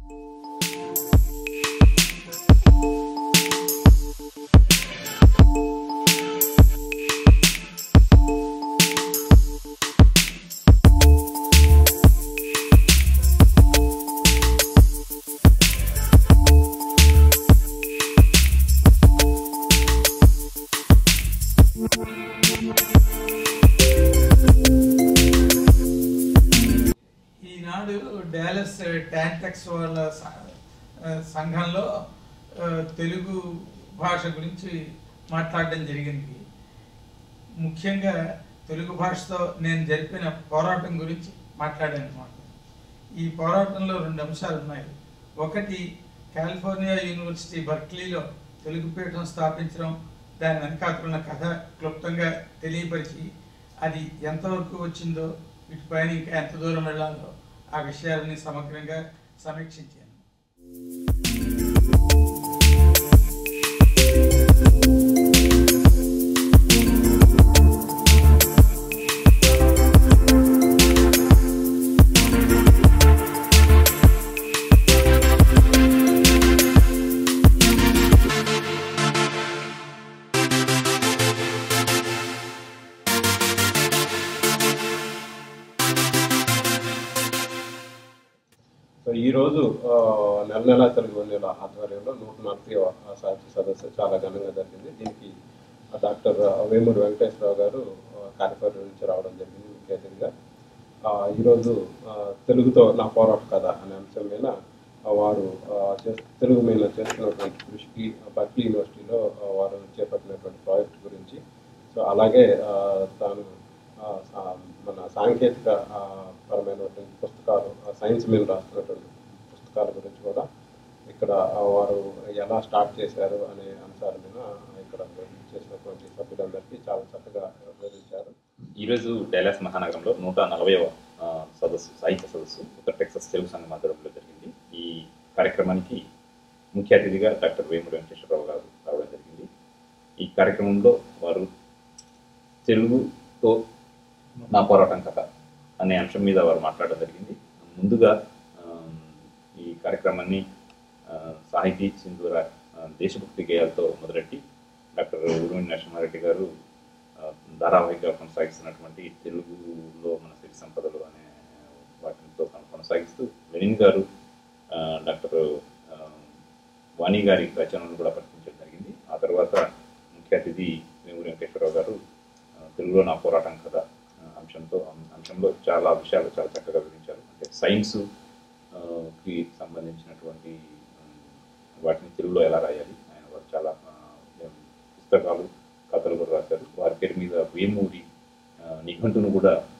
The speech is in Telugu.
ఈనాడు డాలస్ టాంటెక్స్ వాళ్ళ స- ఆ, సంఘంలో ఆ, తెలుగు భాష గురించి మాట్లాడడం జరిగింది ముఖ్యంగా తెలుగు భాషతో నేను జరిపిన పోరాటం గురించి మాట్లాడాను అన్నమాట ఈ పోరాటంలో రెండు అంశాలు ఉన్నాయి ఒకటి కాలిఫోర్నియా యూనివర్సిటీ బర్క్లీలో తెలుగు పీఠం స్థాపించడం దాని వెనకాతలున్న కథ క్లుప్తంగా తెలియపరిచి అది ఎంతవరకు వచ్చిందో వీటిపైన ఇంకా ఎంత దూరం వెళ్ళాలో ఆ విషయాలని సమగ్రంగా సమీక్షించాను సో ఈరోజు ఆ, నెల నెల తెలుగు నెల ఆధ్వర్యంలో నూట నలభై సాహిత్య సదస్సు చాలా ఘనంగా జరిగింది దీనికి ఆ, డాక్టర్ వేమూరి వెంకటేశ్వరరావు గారు ఆ, కాలిఫోర్నియా నుంచి రావడం జరిగింది ముఖ్య అతిథిగా ఆ, ఈరోజు ఆ, తెలుగుతో నా పోరాట కథ అనే అంశం మీద ఆ, వారు ఆ, చేస్- తెలుగు మీద చేస్తున్నటువంటి కృషికి ఆ, బర్క్లీ యూనివర్సిటీలో ఆ, వారు చేపట్టినటువంటి ప్రాజెక్ట్ గురించి సో అలాగే ఆ, తాను ఆ, సా- మన సాంకేతిక ఆ, పరమైనటువంటి పుస్తకాలు ఆ, సైన్స్ మీద రాస్తున్నటువంటి పుస్తకాల గురించి కూడా ఇక్కడ ఆ, వారు ఎలా స్టార్ట్ చేశారు అనే అంశాల మీద ఇక్కడ చేసినటువంటి సభ్యులందరికీ చాలా చక్కగా వివరించారు ఈరోజు డైలాస్ మహానగరంలో నూట నలభైవ సదస్సు సాహిత్య సదస్సు ఉత్తర టెక్సస్ తెలుగు సంఘం ఆధ్వర్యంలో జరిగింది ఈ కార్యక్రమానికి ముఖ్య అతిథిగా డాక్టర్ వేముడు వెంకటేశ్వరరావు గారు రావడం జరిగింది ఈ కార్యక్రమంలో వారు తెలుగుతో నా పోరాటం కథ అనే అంశం మీద వారు మాట్లాడడం జరిగింది ముందుగా ఆ, ఈ కార్యక్రమాన్ని ఆ, సాహితీ సింధూర ఆ, దేశభక్తి గేయాలతో మొదలెట్టి డాక్టర్ ఉరుమిని నరసింహారెడ్డి గారు ఆ, ధారావాహిక కొనసాగిస్తున్నటువంటి తెలుగులో మన సిరి సంపదలు అనే వాటితో కొన- కొనసాగిస్తూ లెనిన్ గారు ఆ, డాక్టర్ ఆ, వాణి గారి రచనలను కూడా ప్రకటించడం జరిగింది ఆ తర్వాత ముఖ్య అతిథి వేమూరి వెంకటేశ్వరరావు గారు ఆ, తెలుగులో నా పోరాటం కథ ఆ, అంశంతో అంశంలో చాలా విషయాలు చాలా చక్కగా వివరించారు అంటే సైన్స్ ఆ, కి సంబంధించినటువంటి ఉమ్, వాటిని తెలుగులో ఎలా రాయాలి ఆయన వారు చాలా ఆ, పుస్తకాలు కథలు కూడా రాశారు వారి పేరు మీద వేమూరి ఆ, నిఘంటును కూడా